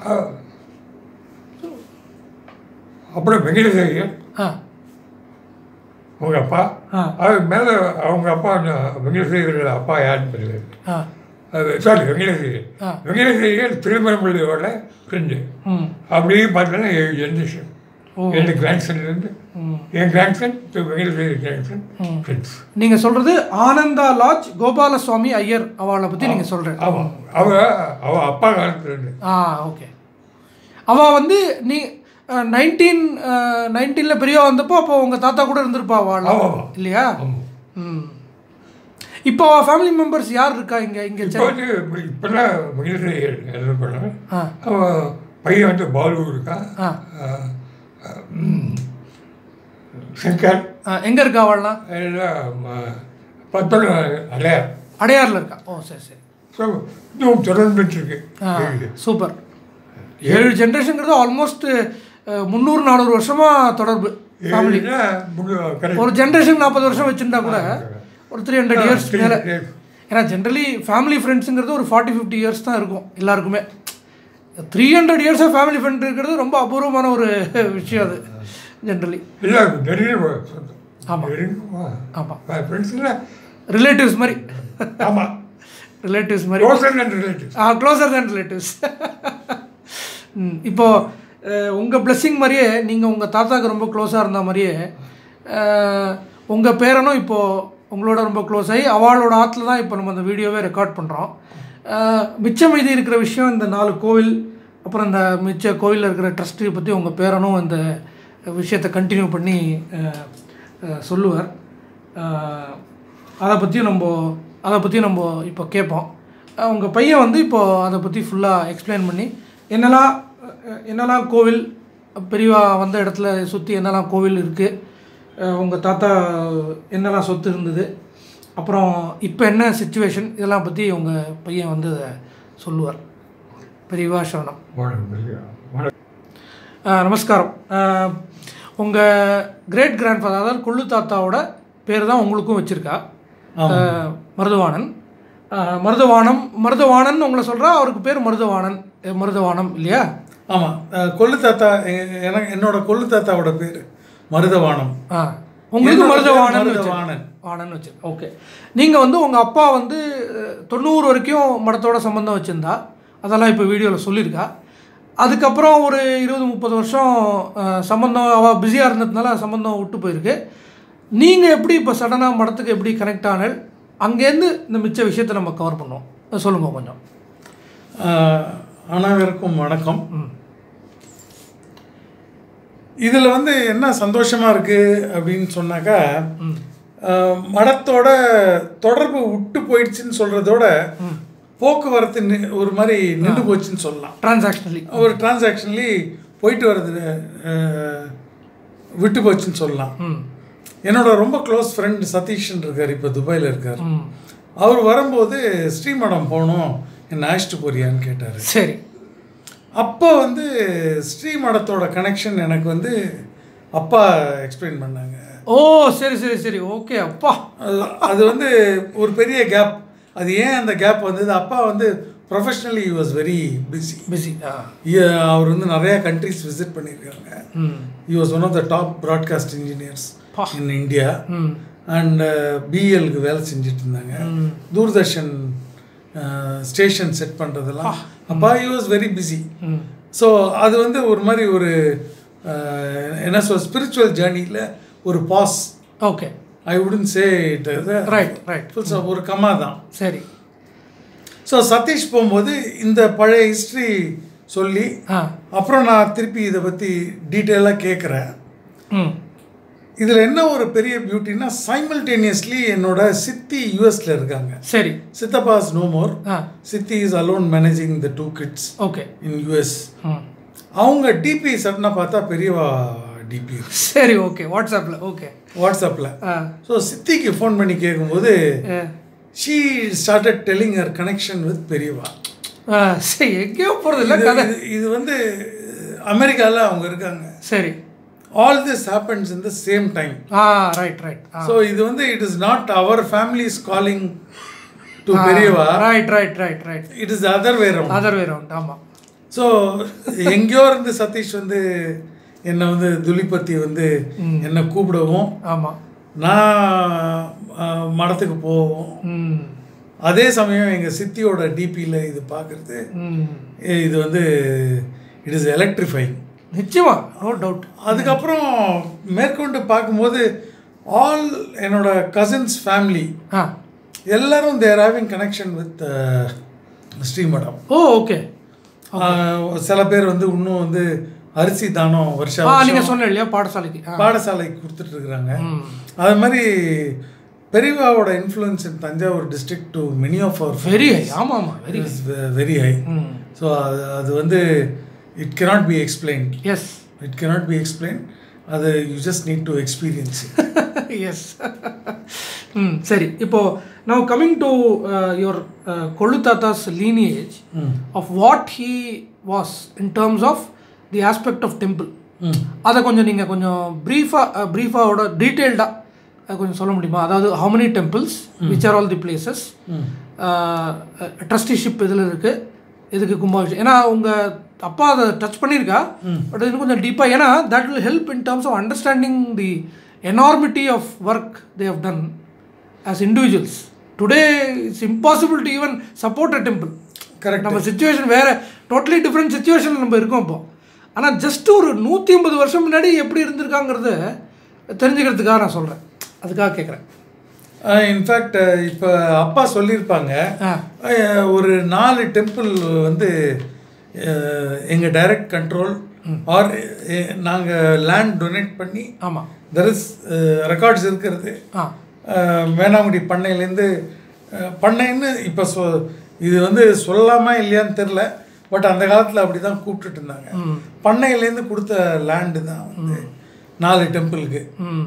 அப்புறம் வெங்கடேஸ்வரர் ஆ அவங்க அப்பா ஆ அது மேலே அவங்க அப்பா வெங்கடேஸ்வரர் அப்பா யாருன்னு தெரியல ஆ அது சாரி வெங்கடேஸ்வரர் ஆ. வெங்கடேஸ்வரர் திருமணப்பள்ளியோட ஃப்ரெண்டு ம் அப்படியே பார்த்தோன்னா ஏழு ஜென்ரேஷன் ஓ என் கிராண்ட்சன்லேருந்து ம் என் கிராண்ட்சன் வெங்கடேஸ்வரர் கிராண்ட்சன் ம். ஃப்ரெண்ட்ஸ் நீங்கள் சொல்கிறது ஆனந்தா லாட்ஜ் கோபாலசுவாமி ஐயர் அவளை பற்றி நீங்கள் சொல்கிறேன் ஆமாம் அவ அவ அப்பா காலத்துலேருந்து ஆ ஓகே அவள் வந்து நீ நைன்டீன் நைன்டீனில் பெரியவா வந்தப்போ அப்போ உங்கள் தாத்தா கூட இருந்திருப்பா அவள் ஆமாம் ஆமாம் இல்லையா ஆமாம் ம் இப்போ அவள் ஃபேமிலி மெம்பர்ஸ் யார் இருக்கா இங்கே இங்கே இப்போ வந்து இப்போல்லாம் வெங்கடேஸ்வரர் என்ன பண்ணாங்க ஆ அவன் பையன் வந்து பாலு இருக்கான் ஆ ஆஹ், ம், சங்கர் எங்கே இருக்கா அவள்லாம் எல்லாம் பத்தொன்று அலையார் அடையாரில் இருக்கா ஓ சரி சரி ஸோ இன்னும் தொடர்ந்துட்டு இருக்கு ஆ சூப்பர் ஏழு ஜென்ரேஷனுங்கிறது ஆல்மோஸ்ட் முந்நூறு நானூறு வருஷமாக தொடர்பு ஃபேமிலி ஏழுனா முழு- correct. ஒரு ஜென்ரேஷன் நாற்பது வருஷம் வச்சுருந்தா கூட ஒரு த்ரீ ஹண்ட்ரட் இயர்ஸ் three மேலே years. ஏன்னா ஜென்ரலி ஃபேமிலி ஃப்ரெண்ட்ஸுங்கிறது ஒரு ஃபார்ட்டி ஃபிஃப்டி இயர்ஸ் தான் இருக்கும் எல்லாருக்குமே த்ரீ ஹண்ட்ரட் இயர்ஸாக ஃபேமிலி ஃப்ரெண்ட் இருக்கிறது ரொம்ப அபூர்வமான ஒரு விஷயம் அது ஜென்ரலி எல்லாருக்கும் நிறைய சொந்தம். ஆமா. நெருங்கமா. ஆமாம் My friends எல்லாம் ரிலேட்டிவ்ஸ் மாதிரி ஆமாம் ரிலேட்டிவ்ஸ் மாதிரி closer than relatives. ஆ க்ளோசர் தேன் ரிலேட்டிவ்ஸ் இப்போது உங்கள் blessing மாதிரியே நீங்கள் உங்கள் தாத்தாக்கு ரொம்ப க்ளோஸாக இருந்த மாதிரியே உங்கள் பேரனும் இப்போது உங்களோட ரொம்ப க்ளோஸ் ஆகி அவளோட ஆற்றுல தான் இப்போ நம்ம அந்த வீடியோவே ரெக்கார்ட் பண்ணுறோம் மிச்சம் மீதி இருக்கிற விஷயம் இந்த நாலு கோவில் அப்புறம் இந்த மிச்ச கோவிலில் இருக்கிற ட்ரஸ்ட்டு பற்றி உங்கள் பேரனும் இந்த விஷயத்தை கண்டினியூ பண்ணி அஹ், அஹ், சொல்லுவார் அஹ், அதை பற்றியும் நம்ம அதை பற்றியும் நம்ம இப்போ கேட்போம் உங்கள் பையன் வந்து இப்போது அதை பற்றி ஃபுல்லாக எக்ஸ்பிளைன் பண்ணி என்னெல்லாம் அஹ், என்னெல்லாம் கோவில் பெரியவா வந்த இடத்துல சுற்றி என்னெல்லாம் கோவில் இருக்குது உங்கள் தாத்தா என்னெல்லாம் சொத்து இருந்தது அப்புறம் இப்போ என்ன சுச்சுவேஷன் இதெல்லாம் பற்றி உங்கள் பையன் வந்து அதை சொல்லுவார் பெரியவா சரணம் வணக்கம். வணக்கம். ஆ, நமஸ்காரம் உங்கள் கிரேட் கிராண்ட் ஃபாதர் அதாவது கொள்ளு தாத்தாவோட பேர் தான் உங்களுக்கும் வச்சுருக்கா மருதவாணன் ஆ, மருதவானம் மருதவாணன் உங்களை சொல்கிறா அவருக்கு பேர் மருதவாணன் அஹ், மருதவானம் இல்லையா ஆமாம் கொள்ளு தாத்தா எ- எனக்கு என்னோட கொள்ளு தாத்தாவோட பேர் மருதவானம் ஆ உங்களுக்கு என்னோட பேர் மருதவாணன் மருதவாணன். வாணன் வச்சு ஓகே நீங்கள் வந்து உங்கள் அப்பா வந்து அஹ், தொண்ணூறு வரைக்கும் மடத்தோட சம்மந்தம் வச்சுருந்தா அதெல்லாம் இப்போ வீடியோவில் சொல்லியிருக்கா அதுக்கப்புறம் ஒரு இருபது முப்பது வருஷம் அஹ், சம்பந்தம் அவள் பிஸியாக இருந்ததுனால சம்பந்தம் விட்டு போயிருக்கு நீங்கள் எப்படி இப்போ சடனாக மடத்துக்கு எப்படி கனெக்ட் ஆனால் அங்கேருந்து இந்த மிச்ச விஷயத்தை நம்ம கவர் பண்ணோம் சொல்லுங்கள் கொஞ்சம் ஆஹ், அனைவருக்கும் வணக்கம் இதில் வந்து என்ன சந்தோஷமாக இருக்குது அப்படின்னு சொன்னாக்கா ஆஹ், மடத்தோட தொடர்பு விட்டு போயிடுச்சுன்னு சொல்கிறதோட போக்குவரத்து நி- ஒரு மாதிரி நின்று போச்சுன்னு சொல்லலாம் டிரான்சாக்ஷனலி ஒரு டிரான்சாக்ஷன்லி போயிட்டு வர்றது ஆஹ், விட்டு போச்சுன்னு சொல்லலாம் ம் என்னோட ரொம்ப க்ளோஸ் ஃப்ரெண்ட் சதீஷ்ன்னு இருக்கார் இப்போ துபாயில் இருக்கார் ம் அவர் வரும்போது ஸ்ரீமடம் போகணும் என்னை அழைச்சிட்டு போறியான்னு கேட்டார் சரி அப்போ வந்து ஸ்ரீமடத்தோட கனெக்ஷன் எனக்கு வந்து அப்பா எக்ஸ்பிளைன் பண்ணாங்க ஓ சரி சரி சரி ஓகே அப்பா அது அது வந்து ஒரு பெரிய கேப் அது ஏன் அந்த கேப் வந்தது அப்பா வந்து professionally was very busy busy ஆ அவர் வந்து நிறையா கண்ட்ரிஸ் விசிட் பண்ணியிருக்காங்க ம் he was one of the top broadcast engineers பா. இன் இந்தியா ம் அண்ட் பிஎல்க்கு வேலை செஞ்சுட்டு இருந்தாங்க ம். தூர்தர்ஷன் ஸ்டேஷன் செட் பண்ணுறதெல்லாம் அப்பா he was வெரி பிஸி ம் ஸோ அது வந்து ஒரு மாதிரி ஒரு அஹ், என்ன சொல் ஸ்பிரிச்சுவல் ஜேர்னியில் ஒரு பாஸ் ஓகே ஐ உடன் சே இட் ரைட் ரைட் ஒரு கமா தான் சரி ஸோ சதீஷ் போகும்போது இந்த பழைய ஹிஸ்ட்ரி சொல்லி ஆ அப்புறம் நான் திருப்பி இதை பற்றி டீட்டெயிலாக கேட்குறேன் ம் இதில் என்ன ஒரு பெரிய பியூட்டின்னா சைமல்டேனியஸ்லி என்னோட சித்தி யூஎஸில் இருக்காங்க சரி சித்தப்பாஸ் நோ மோர் ஆ சித்தி is alone managing the two kids okay in US ம் அவங்க டிபி சடனாக பார்த்தா பெரியவா டிபி சரி ஓகே வாட்ஸ்அப்பில் ஓகே வாட்ஸ்அப்பில் ஆ ஸோ சித்திக்கு ஃபோன் பண்ணி கேட்கும்போது ஆ. She started telling her connection with Periyava ஆ சரி எங்கேயோ போகிறது இல்லை இது- கதை இது- இது வந்து அமெரிக்காவில் அவங்க இருக்காங்க சரி all this happens in the same time ah right right ah so இது வந்து it is not our families calling to Periyava right right right right it is other way round other way round ஆமாம் ஸோ எங்கேயோ இருந்து சதீஷ் வந்து என்னை வந்து துலிபத்தி வந்து என்னை கூப்பிடவும் ஆமாம் நான் அஹ், மடத்துக்கு போவோம் ம் அதே சமயம் எங்கள் சித்தியோட டிபியில் இது பார்க்குறது ம் இது வந்து இட் இஸ் எலக்ட்ரிஃபைங் நிச்சயமா நோ டவுட் அதுக்கப்புறம் மேற்கொண்டு பார்க்கும்போது ஆல் என்னோட கசின்ஸ் ஃபேமிலி ஆ எல்லாரும் there having connection with Srimatham ஓ ஓகே ஆஹ், சில பேர் வந்து இன்னும் வந்து அரிசி தானம் வருஷம் ஆ வருஷம் நீங்கள் சொன்ன இல்லையா பாடசாலைக்கு ஆ பாடசாலைக்கு கொடுத்துட்டு இருக்கிறாங்க ம் அது மாதிரி பெரியவாவோட influence in Thanjavur district to many of our very high ஆமாம் ஆமாம் வெரி வெரி ஹை ம் ஸோ அது அது வந்து it cannot be explain yes it cannot be explain அது you just need to experience yes ம் சரி இப்போ நவ் கம்மிங் டு யுவர் கொள்ளு தாத்தாஸ் lineage of what he was in terms of the aspect of temple அதை கொஞ்சம் நீங்கள் கொஞ்சம் ப்ரீஃபாக ப்ரீஃபாவோட டீட்டெயில்டாக கொஞ்சம் சொல்ல முடியுமா அதாவது how many temples which are all the places trusteeship இதில் இருக்குது இதுக்கு கும்பாபிஷேகம் ஏன்னா உங்கள் அப்பா அதை டச் பண்ணியிருக்கா பட் இன்னும் கொஞ்சம் டீப்பாக ஏன்னா that will help in terms of understanding the enormity of work they have done as individuals today it's impossible to even support a temple correct நம்ம சுச்சுவேஷன் வேறு டோட்டலி டிஃப்ரெண்ட் சுச்சுவேஷனில் நம்ம இருக்கோம் இப்போ ஆனால் ஜஸ்ட் ஒரு நூற்றி ஐம்பது வருஷம் முன்னாடி எப்படி இருந்திருக்காங்கிறத தெரிஞ்சுக்கிறதுக்காக நான் சொல்கிறேன் அதுக்காக கேட்குறேன் இன்ஃபேக்ட் இப்போ அப்பா சொல்லியிருப்பாங்க ஆ அஹ், ஒரு நாலு டெம்பிள் வந்து எங்கள் டைரக்ட் கண்ட்ரோல் ஆர் நாங்கள் லேண்ட் டொனேட் பண்ணி ஆமாம் தெர் இஸ் ரெக்கார்ட்ஸ் இருக்கிறது ஆ அஹ், வேளாங்குடி பண்ணையிலேருந்து அஹ், பண்ணைன்னு இப்போ சொ இது வந்து சொல்லாமா இல்லையான்னு தெரில பட் அந்த காலத்தில் அப்படி தான் கூப்பிட்டுட்டு இருந்தாங்க பண்ணையிலேருந்து கொடுத்த லேண்டு தான் வந்து நாலு டெம்பிளுக்கு ம்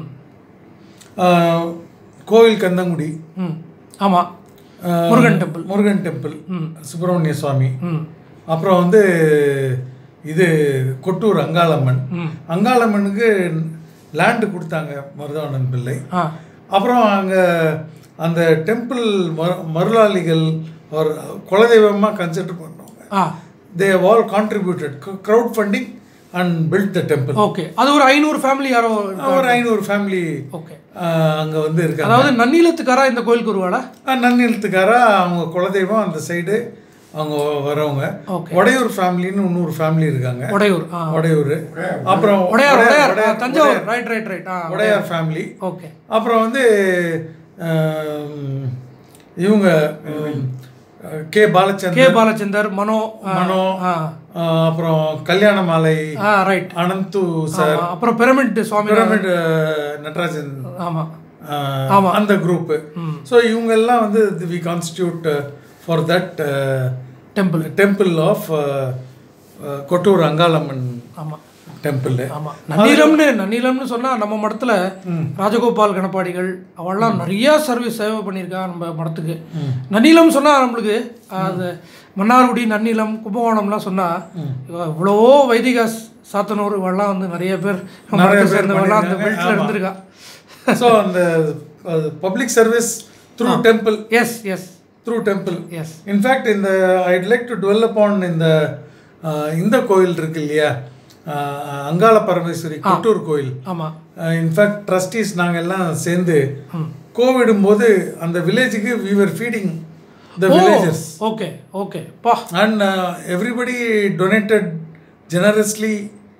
அஹ், கோவில் கந்தங்குடி ம் ஆமாம் அஹ், முருகன் டெம்பிள் முருகன் டெம்பிள் சுப்பிரமணிய சுவாமி ம் அப்புறம் வந்து இது கொட்டூர் அங்காளம்மன் ம் அங்காளம்மனுக்கு லேண்டு கொடுத்தாங்க மருதானன் பிள்ளை ஆ அப்புறம் அங்கே அந்த டெம்பிள் மரு மருளாளிகள் ஒரு குலதெய்வமாக கன்சிடர் பண்ணவங்க ஆ they all contributed crowd funding and built the temple okay அது ஒரு ஐநூறு ஃபேமிலி யாரோ ஒரு ஐநூறு ஃபேமிலி ஓகே அங்கே வந்து இருக்காங்க அதாவது நன்னிலத்துக்காரா இந்த கோயிலுக்கு வருவாடா நன்னிலத்துக்காரா அவங்க குலதெய்வம் அந்த சைடு அவங்க வரவங்க Okay. உடையூர் ஃபேமிலின்னு இன்னொரு ஃபேமிலி இருக்காங்க உடையூர் ஆ உடையூர் அப்புறம் உடையார் உடையார் ஆ, Udaiyar, Thanjavur right right right ஆ உடையார் ஃபேமிலி ஓகே அப்புறம் வந்து ஆம், இவங்க ம், கே கே பாலச்சந்தர் பாலச்சந்தர் மனோ ஆ, மனோ ஆ ஆ, அப்புறம் கல்யாண மாலை ஆ ரைட் அனந்து சார் ஆமா. அப்புறம் பிரமிட் சுவாமி பிரமிட் நடராஜன் ஆமா ஆ, ஆமா. அந்த குரூப்பு ம். ஸோ இவங்கெல்லாம் வந்து we constitute for that temple temple of Kottur Angalamman ஆமா டெம்பிள் ஆமா நன்னீலம்னு நன்னீலம்னு சொன்னா நம்ம மடத்துல ராஜகோபால் கணப்பாடிகள் அவள்லாம் நிறைய சர்வீஸ் சேவை பண்ணியிருக்கா நம்ம மடத்துக்கு நன்னீலம் சொன்னா நம்மளுக்கு அது மன்னார்குடி நன்னீலம் கும்பகோணம்லாம் சொன்னா இவ இவ்வளவோ வைதிக சாத்தனூர் இவெல்லாம் வந்து நிறைய பேர் நிறைய மடத்தை பேர் சேர்ந்தவெல்லாம் அந்த பண்ணியிருக்காங்க. பெல்ட்ல இருந்திருக்கா ஸோ அந்த public service through temple yes yes through temple yes in fact இந்த I'd like to dwell upon இந்த uh, இந்த கோயில் இருக்கு இல்லையா uh, அங்காள பரமேஸ்வரி கொட்டூர் கோயில் ஆமா இன்ஃபேக்ட் ட்ரஸ்டீஸ் நாங்கள் எல்லாம் சேர்ந்து கோவிடும் போது அந்த வில்லேஜுக்கு we were feeding the villages okay okay பா and everybody donated generously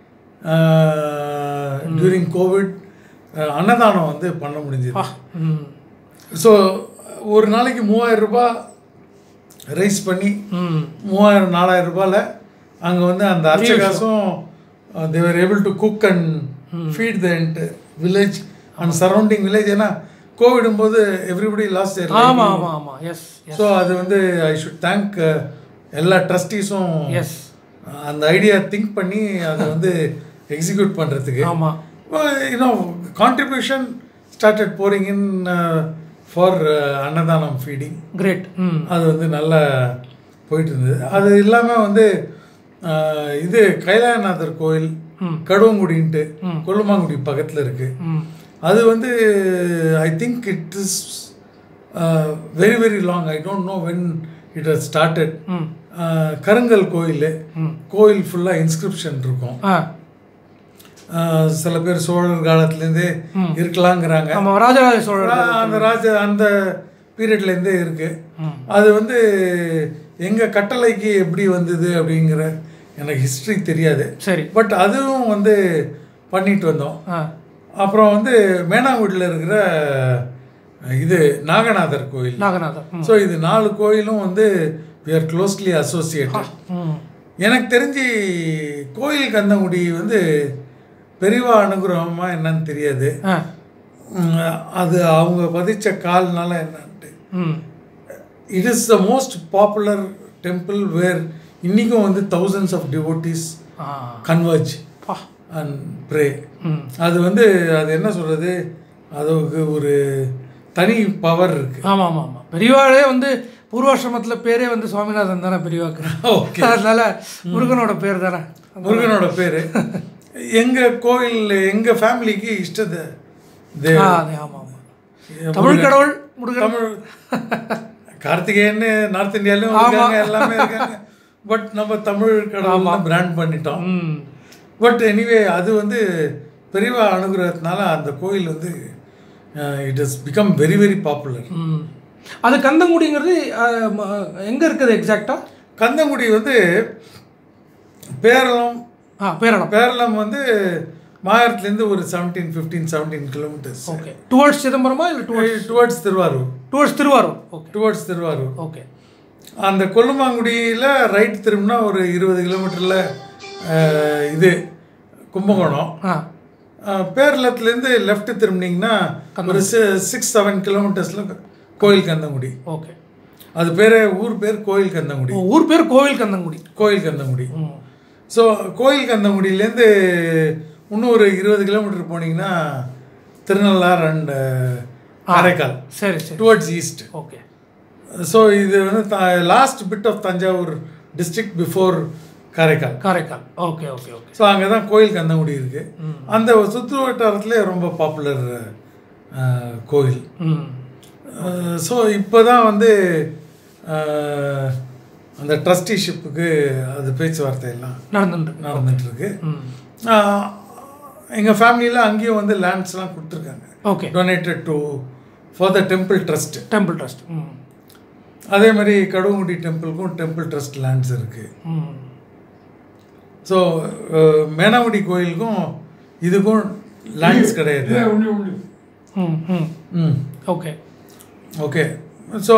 during COVID அன்னதானம் வந்து பண்ண முடிஞ்சது ம் ஸோ ஒரு நாளைக்கு மூவாயிரம் ரூபாய் ரைஸ் பண்ணி ம் மூவாயிரம் நாலாயிரம் ரூபாயில் அங்கே வந்து அந்த அர்ச்சகாசும் they were able to cook and feed the village and surrounding village ஏன்னா கோவிடும் போது எவ்ரிபடி லாஸ் ஆமா ஆமா ஆமா எஸ் ஸோ அது வந்து ஐ ஷுட் தேங்க் எல்லா ட்ரஸ்டீஸும் எஸ் அந்த ஐடியா திங்க் பண்ணி அதை வந்து எக்ஸிக்யூட் பண்ணுறதுக்கு ஆமா you know contribution started pouring in for அன்னதானம் ஃபீடிங் கிரேட் ம் அது வந்து நல்லா போயிட்டு இருந்தது அது இல்லாமல் வந்து அஹ், இது கைலாயநாதர் கோயில் ம். கடுவங்குடின்ட்டு ம். கொல்லுமாங்குடி பக்கத்தில் இருக்குது ம் அது வந்து I think it is very very long I don't know when it has started ம் கருங்கல் கோயில் ம் கோயில் ஃபுல்லாக இன்ஸ்கிரிப்ஷன் இருக்கும் ஆ அஹ், சில பேர் சோழர் காலத்துலேருந்தே இருக்கலாங்கிறாங்க ஆமா ராஜராஜ சோழர் ஆஹ் அந்த ராஜ அந்த பீரியட்லேருந்தே இருக்கு ம். அது வந்து எங்க கட்டளைக்கு எப்படி வந்தது அப்படிங்கிற எனக்கு ஹிஸ்ட்ரி தெரியாது சரி பட் அதுவும் வந்து பண்ணிட்டு வந்தோம் ஆ அப்புறம் வந்து மேனாங்குடியில் இருக்கிற இது நாகநாதர் கோயில் நாகநாதர் ம் ஸோ இது நாலு கோயிலும் வந்து we are க்ளோஸ்லி அசோசியேட்டட் ம் எனக்கு தெரிஞ்சு கோயில் கந்தங்குடி வந்து பெரிவா அனுகிரகமா என்னன்னு தெரியாது ஆ உம், அது அவங்க பதிச்ச கால்னால என்னன்ட்டு ம் it is the most popular temple where இன்றைக்கும் வந்து தௌசண்ட்ஸ் ஆஃப் டிவோட்டிஸ் ஆ கன்வர்ஜ் பா அண்ட் ப்ரே ம் அது வந்து அது என்ன சொல்கிறது அதுக்கு ஒரு தனி பவர் இருக்குது ஆமாம் ஆமாம் ஆமாம் பெரியவாளே வந்து பூர்வாசிரமத்தில் பேரே வந்து சுவாமிநாதன் தானே பெரியவாக்கு ஓகே அதனால முருகனோட பேர் தானே முருகனோட பேர் எங்கள் கோயில் எங்கள் ஃபேமிலிக்கு இஷ்டத்தை தே- ஆ அதே ஆமாம் ஆமாம் தமிழ் கடவுள் முருகன் தமிழ் கார்த்திகேயன்னு நார்த் இந்தியாலையும் இருக்காங்க எல்லாமே இருக்காங்க பட் நம்ம தமிழ் கடவுள் பிராண்ட் பண்ணிட்டோம் ம் பட் எனிவே அது வந்து பெரியவா அனுகிரகத்தினால அந்த கோயில் வந்து it is become very very popular ம் அது கந்தங்குடிங்கிறது எங்கே இருக்குது எக்ஸாக்டா கந்தங்குடி வந்து பேரளம் ஆ பேரளம் பேரளம் வந்து மாயத்துலேருந்து ஒரு seventeen fifteen seventeen kilometres okay towards சிதம்பரமா இல்லை towards towards Thiruvarur towards Thiruvarur okay towards Thiruvarur okay அந்த கொல்லுமாங்குடியில் ரைட் திரும்பினா ஒரு இருபது கிலோமீட்டரில் இது கும்பகோணம் ஆ அஹ், பேரளத்துலேருந்து லெஃப்ட் திரும்பினீங்கன்னா ஒரு சிக்ஸ் செவன் கிலோமீட்டர்ஸில் கோயில் கந்தங்குடி ஓகே அது பேர் ஊர் பேர் கோயில் கந்தங்குடி ஓ, ஊர் பேர் கோவில் கந்தங்குடி கோயில் கந்தங்குடி ம் ஸோ கோயில் கந்தங்குடியிலேருந்து இன்னும் ஒரு இருபது கிலோமீட்டர் போனீங்கன்னா திருநள்ளார் அண்ட் காரைக்கால் சரி சரி டுவர்ட்ஸ் ஈஸ்ட் ஓகே ஸோ இது வந்து last bit of Thanjavur district before Karaikal Karaikal okay okay okay so அங்கே தான் கோயில் கந்தங்குடி இருக்கு அந்த சுற்று வட்டாரத்திலே ரொம்ப பாப்புலர் கோயில் ம் ஸோ இப்போ தான் வந்து அஹ், அந்த ட்ரஸ்டிஷிப்புக்கு அது பேச்சுவார்த்தை எல்லாம் நடந்துட்டு நடந்துட்டு இருக்கு ம் எங்கள் ஃபேமிலியில் அங்கேயும் வந்து லேண்ட்ஸ்லாம் கொடுத்துருக்காங்க okay donated to for the temple trust temple trust ம் அதே மாதிரி கடுவங்குடி டெம்பிளுக்கும் டெம்பிள் ட்ரஸ்ட் லேண்ட்ஸ் இருக்குது ம் ஸோ மேனாங்குடி கோயிலுக்கும் இதுக்கும் லேண்ட்ஸ் கிடையாது இல்லை உண்டு உண்டு ம் ம் ம் ஓகே ஓகே ஸோ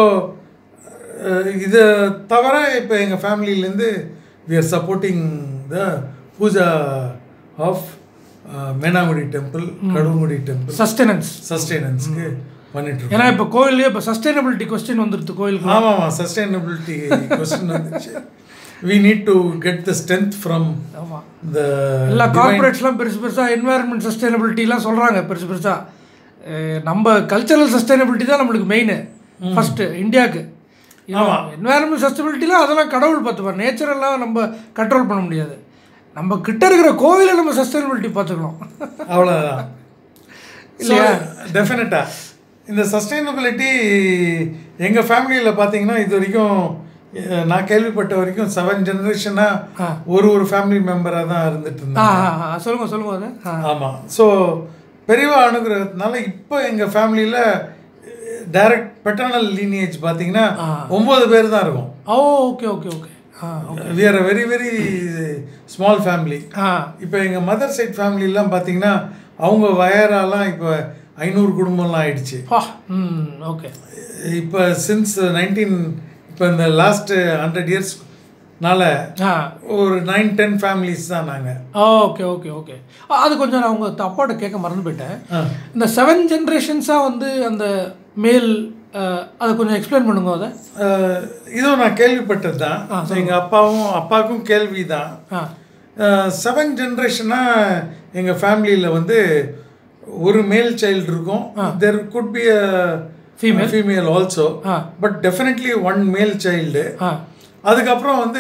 இதை தவிர இப்போ எங்கள் ஃபேமிலியிலேருந்து we are supporting the puja of Menangudi temple Kaduvangudi temple sustenance சஸ்டெனன்ஸ்க்கு பண்ணிட்டு இருக்கோம் ஏன்னா இப்போ கோயிலே இப்போ சஸ்டைனபிலிட்டி கொஸ்டின் வந்துடுது கோயிலுக்கு ஆமாம் ஆமாம் சஸ்டைனபிலிட்டி கொஸ்டின் வந்துச்சு we need to get the strength from ஆமாம் த எல்லா கார்பரேட்ஸ்லாம் பெருசு பெருசாக என்வாயர்மெண்ட் சஸ்டைனபிலிட்டிலாம் சொல்கிறாங்க பெருசு பெருசாக நம்ம கல்ச்சரல் சஸ்டைனபிலிட்டி தான் நம்மளுக்கு மெயின் ஃபஸ்ட்டு இந்தியாவுக்கு என்வாயர்மெண்ட் சஸ்டைனபிலிட்டிலாம் அதெல்லாம் கடவுள் பார்த்துப்பார் நேச்சரெல்லாம் நம்ம கண்ட்ரோல் பண்ண முடியாது நம்ம கிட்ட இருக்கிற கோவிலை நம்ம சஸ்டைனபிலிட்டி பார்த்துக்கணும் அவ்வளோதான் இல்லையா? டெஃபினட்டாக இந்த சஸ்டைனபிலிட்டி எங்கள் ஃபேமிலியில் பார்த்தீங்கன்னா இது வரைக்கும் அஹ், நான் கேள்விப்பட்ட வரைக்கும் செவன் ஆ. ஜெனரேஷனாக ஒரு ஒரு ஃபேமிலி மெம்பராக தான் இருந்துட்டு ஆ இருந்தாங்க ஆ, ஆ சொல்லுங்கள் சொல்லுங்கள் அது ஆ ஆமாம் ஸோ பெரியவா அனுகிரகத்தினால இப்போ எங்கள் ஃபேமிலியில் டைரக்ட் பெட்டர்னல் லீனியேஜ் பார்த்தீங்கன்னா ஆ. ஒம்பது பேர் தான் இருக்கும் ஓ ஓகே ஓகே ஓகே ஆ okay we are a very very small family ஆ இப்போ எங்கள் மதர் சைட் ஃபேமிலிலாம் பார்த்தீங்கன்னா அவங்க வயராலாம் இப்போ ஐநூறு குடும்பம்லாம் ஆயிடுச்சு பா ம் ஓகே இப்போ சின்ஸ் நைன்டீன் இப்போ இந்த லாஸ்ட் ஹண்ட்ரட் இயர்ஸ்னால ஆ ஒரு நைன் டென் ஃபேமிலிஸ் தான் நாங்கள் ஓகே ஓகே ஓகே அது கொஞ்சம் நான் உங்கள் அப்பாட்ட கேட்க மறந்து போயிட்டேன் இந்த செவன் ஜென்ரேஷன்ஸாக வந்து அந்த மேல் அதை கொஞ்சம் எக்ஸ்பிளைன் பண்ணுங்க அதை இதுவும் நான் கேள்விப்பட்டது தான் எங்கள் அப்பாவும் அப்பாவுக்கும் கேள்வி தான் ஆ செவன் ஜென்ரேஷனாக எங்கள் ஃபேமிலியில் வந்து ஒரு மேல் சைல்டு இருக்கும் there could be a Female. Female also ஆ but definitely one male child ஆ அதுக்கப்புறம் வந்து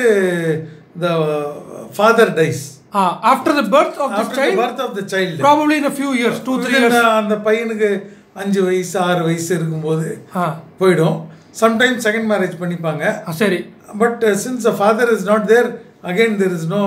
த ஃபாதர் டைஸ் ஆ after the birth of this after child birth of the child probably in few years two three years அந்த பையனுக்கு அஞ்சு வயசு ஆறு வயசு இருக்கும்போது ஆ போயிடும் சம்டைம்ஸ் செகண்ட் மேரேஜ் பண்ணிப்பாங்க ஆ, சரி but since a father is not there again there is no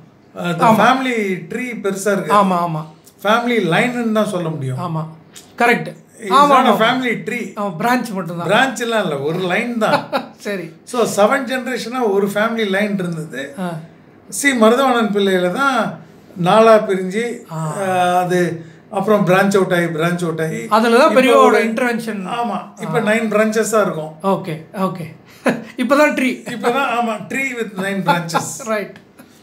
family tree பெருசாக இருக்கு ஆமாம் ஆமாம் ஃபேமிலி லைன்னு தான் சொல்ல முடியும் ஆமாம் correct it's not a family tree ஆமாம் பிரான்ச் மட்டும்தான் பிரான்ச் எல்லாம் இல்லை ஒரு லைன் தான் சரி ஸோ செவன் ஜென்ரேஷனாக ஒரு ஃபேமிலி லைன் இருந்தது ஆ சி மருதவனன் பிள்ளையில தான் நாலா பிரிஞ்சு அஹ், அது அப்புறம் பிரான்ச் அவுட் ஆகி பிரான்ச் அவுட் ஆகி அதில் தான் பெரியவோட இன்டர்வென்ஷன் ஆமாம் இப்போ நைன் பிரான்ச்சஸாக இருக்கும் ஓகே ஓகே இப்போ தான் ட்ரீ இப்போ தான் ஆமாம் tree with nine branches right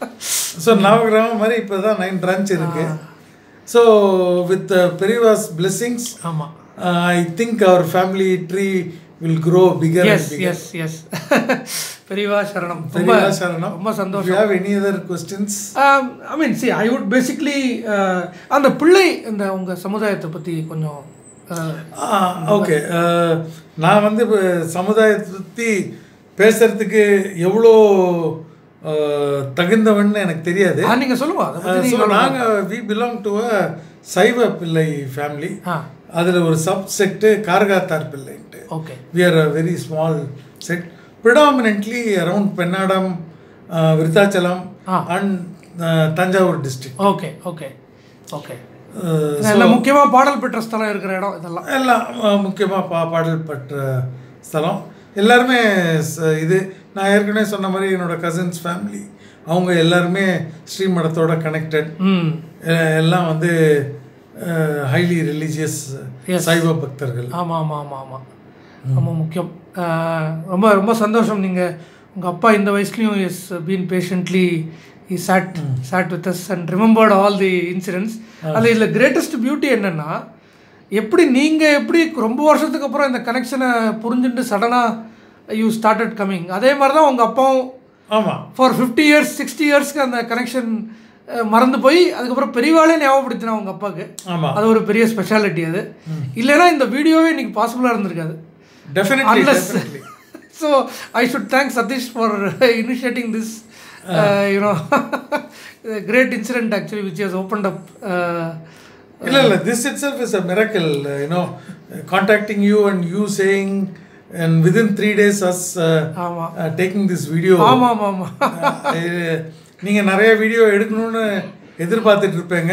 so நவகிரகம் மாதிரி இப்போ தான் நைன் பிரான்ச் இருக்கு ஸோ வித் பெரியவாஸ் பிளெஸிங்ஸ் ஆமாம் I think our family tree will grow bigger yes yes yes Periyava சரணம் ரொம்ப பெரியவா சரணம் ரொம்ப சந்தோஷம் you have any other questions I mean see I would basically அந்த பிள்ளை இந்த உங்கள் சமுதாயத்தை பற்றி கொஞ்சம் uh, ஓகே நான் வந்து இப்ப சமுதாயத்தை பற்றி பேசுறதுக்கு எவ்வளோ அஹ், தகுந்தவன்னு எனக்கு தெரியாது ஆ நீங்கள் சொல்லுங்க அதை பற்றி ஸோ நாங்கள் வி பிலாங் டு அ சைவ பிள்ளை ஃபேமிலி ஆ அதில் ஒரு சப்செக்ட்டு கார்காத்தார் பிள்ளைன்ட்டு okay we are a very small set predominantly around Pennadam uh, Virudhachalam Ah. and uh, Thanjavur district okay okay okay எல்லாம் முக்கியமாக பாடல் பெற்ற ஸ்தலம் இருக்கிற இடம் இதெல்லாம் எல்லாம் முக்கியமாக பா பாடல் பெற்ற ஸ்தலம் எல்லாருமே ச- இது நான் ஏற்கனவே சொன்ன மாதிரி என்னோட கசின்ஸ் ஃபேமிலி அவங்க எல்லாருமே ஸ்ரீமடத்தோட கனெக்டட் ம் எல்லாம் வந்து ஹைலி ரிலீஜியஸ் Yes. சைவ பக்தர்கள் ஆமாம் ஆமாம் ஆமாம் ஆமாம் ரொம்ப முக்கியம் ஆஹ் ரொம்ப ரொம்ப சந்தோஷம் நீங்கள் உங்கள் அப்பா இந்த வயசுலையும் இஸ் பீன் பேஷண்ட்லி இ chat chat with us and remembered all the incidents அதில் இதில் கிரேட்டஸ்ட் பியூட்டி என்னென்னா எப்படி நீங்கள் எப்படி ரொம்ப வருஷத்துக்கு அப்புறம் இந்த கனெக்ஷனை புரிஞ்சுட்டு சடனாக யூ ஸ்டார்டட் கம்மிங் அதே மாதிரி தான் உங்கள் அப்பாவும் ஆமாம் ஃபார் ஃபிஃப்டி இயர்ஸ் சிக்ஸ்டி இயர்ஸ்க்கு அந்த கனெக்ஷன் மறந்து போய் அதுக்கப்புறம் பெரியவாளே ஞாபகப்படுத்தினா உங்கள் அப்பாவுக்கு ஆமாம் அது ஒரு பெரிய ஸ்பெஷாலிட்டி அது இல்லைன்னா இந்த வீடியோவே இன்னைக்கு பாசிபிளாக இருந்திருக்காது definitely Unless- definitely so I should thank Satish for initiating this you know great incident actually which has open up இல்ல இல்ல this itself is a miracle you know contacting you and you saying and within three days us ஆமாம் டேக்கிங் திஸ் வீடியோ ஆமாம் ஆமாம் ஆமாம் நீங்க நிறைய வீடியோ எடுக்கணும்னு எதிர்பார்த்துட்டு இருப்பேங்க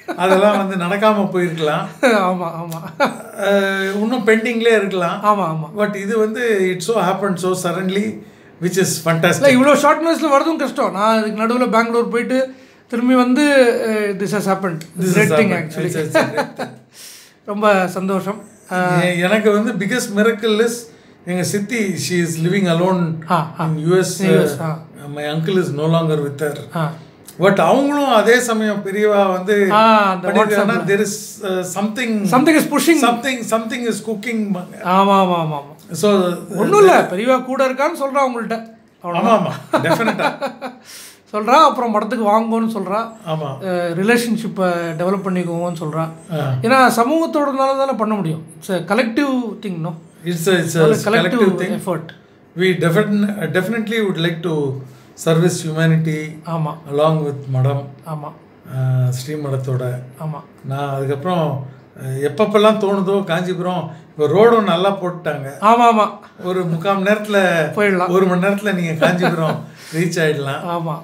அதெல்லாம் வந்து நடக்காமல் போயிருக்கலாம் ஆமாம் ஆமாம் அஹ், இன்னும் பெண்டிங்லேயே இருக்கலாம் ஆமாம் ஆமாம் பட் இது வந்து it's so happen so suddenly which is இல்லை ஃபண்டாஸ்டிக் இவ்வளோ ஷார்ட் நோட்ஸில் வரதும் கஷ்டம் நான் அதுக்கு நடுவில் பெங்களூர் போயிட்டு திரும்பி வந்து this has happened great thing actually ரொம்ப சந்தோஷம் எனக்கு வந்து பிகஸ்ட் மிரக்கல் இஸ் எங்கள் சித்தி she is living alone uh uh in US US, uh. My uncle is no longer with her uh but அவங்களும் அதே சமயம் பெரியவா வந்து ஆ, அந்த there is something something is pushing something something is cooking ஆமாம் ஆமாம் ஆமாம் ஆமாம் ஸோ ஒன்றும் இல்லை பெரியவா கூட இருக்கான்னு சொல்கிறான் உங்கள்கிட்ட அவ்வளோ ஆமாம் ஆமாம் டெஃபினட்டாக சொல்கிறா அப்புறம் மடத்துக்கு வாங்குவோன்னு சொல்கிறா ஆமாம் ரிலேஷன்ஷிப்பை டெவலப் பண்ணிக்குவோன்னு சொல்கிறா ஆ. ஏன்னா சமூகத்தோடனால தானே பண்ண முடியும் it's collective thing no it's it's collective collective thing effort we definitely would like to service humanity ஆமாம் அலாங் வித் மடம் ஆமாம் ஸ்ரீமடத்தோட ஆமாம் நான் அதுக்கப்புறம் அஹ், எப்பப்பெல்லாம் தோணுதோ காஞ்சிபுரம் இப்போ ரோடும் நல்லா போட்டுட்டாங்க ஆமாம் ஆமாம் ஒரு முக்கால் மணி நேரத்தில் போயிடலாம் ஒரு மணி நேரத்தில் நீங்கள் காஞ்சிபுரம் ரீச் ஆகிடலாம் ஆமாம்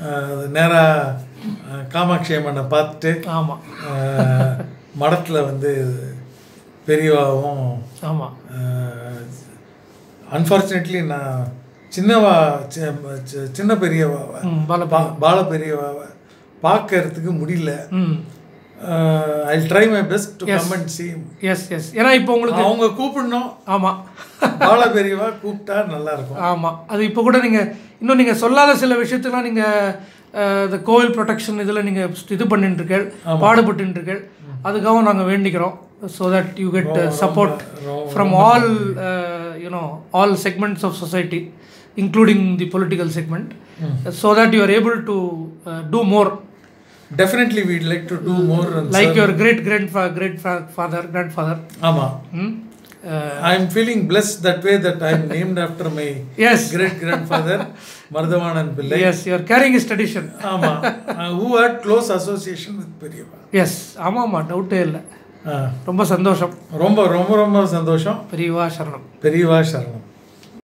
நேராக காமாட்சி அம்மனை பார்த்துட்டு ஆமாம் மடத்தில் வந்து பெரியவாவும் ஆமாம் அன்ஃபார்ச்சுனேட்லி நான் சின்னவா சி- சி- சின்ன பெரியவாவை ம் பால பா பால பெரியவாவை பார்க்கறதுக்கு முடியல hmm I try my best to come and see him. Yes yes ஏன்னா இப்போ உங்களுக்கு அவங்க கூப்பிடணும் ஆமாம் பால பெரியவா கூப்பிட்டா நல்லா இருக்கும் ஆமாம் அது இப்போ கூட நீங்கள் இன்னும் நீங்கள் சொல்லாத சில விஷயத்தெல்லாம் நீங்கள் இந்த கோவில் ப்ரொடெக்ஷன் இதில் நீங்கள் இது பண்ணிட்டு இருக்கீள் பாடுபட்டு இருக்கீள் அதுக்காகவும் நாங்கள் வேண்டிக்கிறோம் so that you get support from all you know all segments of society including the political segment so that you are able to do more definitely we'd like to do more like your great grand great father grand father ஆமாம் I am feeling bless that way that I am named after my yes great grand father Maruthavanan Pillai yes your caring is tradition ஆமாம் who had close association with Periyava yes ஆமாம் ஆமாம் டவுட்டே இல்லை ஆ. ரொம்ப சந்தோஷம் ரொம்ப ரொம்ப ரொம்ப சந்தோஷம் பெரியவா சரணம் பெரியவா சரணம்